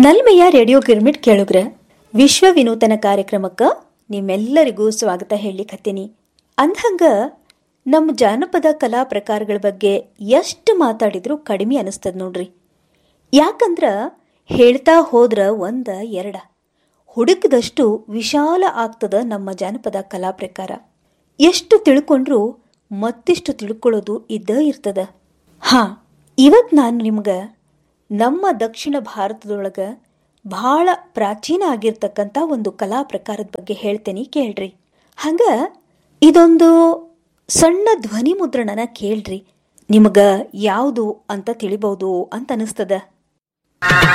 ನಲ್ಮೆಯ radio girmit ಕೇಳುಗ್ರ ವಿಶ್ವ ವಿನೂತನ ಕಾರ್ಯಕ್ರಮಕ್ಕೆ ನಿಮ್ಮೆಲ್ಲರಿಗೂ ಸ್ವಾಗತ ಹೇಳಲಿಕ್ಕತ್ತೀನಿ ಅಂದ್ಹಂಗ ನಮ್ಮ ಜಾನಪದ ಕಲಾ ಪ್ರಕಾರಗಳ ಬಗ್ಗೆ ಎಷ್ಟು ಮಾತಾಡಿದ್ರೂ ಕಡಿಮೆ ಅನಿಸ್ತದ ನೋಡ್ರಿ ಯಾಕಂದ್ರ ಹೇಳ್ತಾ ಹೋದ್ರ ಒಂದ ಎರಡ ಹುಡುಕದಷ್ಟು ವಿಶಾಲ ಆಗ್ತದ ನಮ್ಮ ಜಾನಪದ ಕಲಾ ಪ್ರಕಾರ ಎಷ್ಟು ತಿಳ್ಕೊಂಡ್ರೂ ಮತ್ತಿಷ್ಟು ತಿಳ್ಕೊಳ್ಳೋದು ಇದ್ದ ಇರ್ತದ ಹಾ ಇವತ್ ನಾನು ನಿಮ್ಗೆ ನಮ್ಮ ದಕ್ಷಿಣ ಭಾರತದೊಳಗ ಬಹಳ ಪ್ರಾಚೀನ ಆಗಿರ್ತಕ್ಕಂಥ ಒಂದು ಕಲಾ ಪ್ರಕಾರದ ಬಗ್ಗೆ ಹೇಳ್ತೇನೆ ಕೇಳ್ರಿ ಹಂಗ ಇದೊಂದು ಸಣ್ಣ ಧ್ವನಿ ಮುದ್ರಣನ ಕೇಳ್ರಿ ನಿಮಗ ಯಾವುದು ಅಂತ ತಿಳಿಬಹುದು ಅಂತ ಅನಿಸ್ತದ